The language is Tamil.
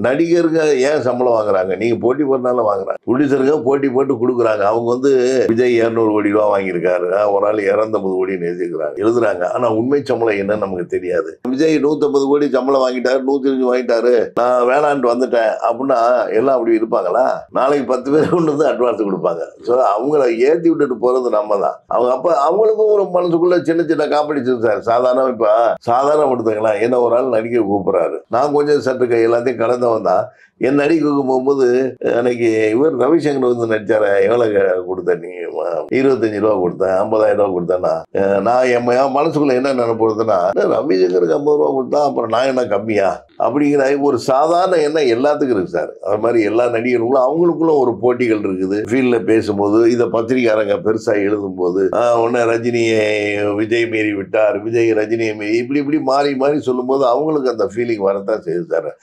நடிகருங்க ஏன் சம்பளம் வாங்குறாங்க நீங்க போட்டி போட்டனால வாங்குறாங்க ப்ரொடியூசருங்க போட்டி போட்டு கொடுக்குறாங்க அவங்க வந்து விஜய் இரநூறு கோடி ரூபா வாங்கியிருக்காரு ஆஹ் ஒரு ஆள் இரநூத்தம்பது கோடின்னு எழுதிக்கிறாங்க எழுதுறாங்க ஆனா உண்மை சம்பளம் என்னன்னு நமக்கு தெரியாது விஜய் நூத்தம்பது கோடி சம்பளம் வாங்கிட்டாரு நூத்தி அஞ்சு வாங்கிட்டாரு நான் வேணான்ட்டு வந்துட்டேன் அப்படின்னா எல்லாம் அப்படி இருப்பாங்களா நாளைக்கு பத்து பேர் கொண்டு வந்து அட்வான்ஸ் கொடுப்பாங்க ஸோ அவங்கள ஏத்தி விட்டுட்டு போறது நம்ம தான் அவங்க அப்ப அவங்களுக்கும் ஒரு மனசுக்குள்ள சின்ன சின்ன காம்படிஷன் சார் சாதாரண இப்ப சாதாரண கொடுத்தங்களா என்ன ஒரு ஆள் நடிக்க கூப்பிடுறாரு நான் கொஞ்சம் சற்று எல்லாத்தையும் கடந்தவன் தான் என் நடிக்க போகும்போது அன்னைக்கு இவர் ரவிசங்கர் வந்து நடிச்சார எவ்வளவு கொடுத்த நீ இருபத்தஞ்சு ரூபா கொடுத்தேன் ஐம்பதாயிரம் ரூபா கொடுத்தேன்னா அஹ் நான் என் ம- என் மனசுக்குள்ள என்ன நினைப்படுதுன்னா ரவிசங்கருக்கு ஐம்பது ரூபா கொடுத்தா அப்புறம் நான் என்ன கம்மியா அப்படிங்கிற ஒரு சாதாரண எண்ணம் எல்லாத்துக்கும் இருக்கு சார் அது மாதிரி எல்லா நடிகர்களும் அவங்களுக்குள்ள ஒரு போட்டிகள் இருக்குது ஃபீல்டில் பேசும்போது இதை பத்திரிக்காரங்க பெருசா எழுதும்போது உடனே ரஜினியை விஜய் மீறி விட்டார் விஜய் ரஜினியை மீறி இப்படி இப்படி மாறி மாறி சொல்லும்போது அவங்களுக்கு அந்த ஃபீலிங் வரத்தான் செய்யுது சார்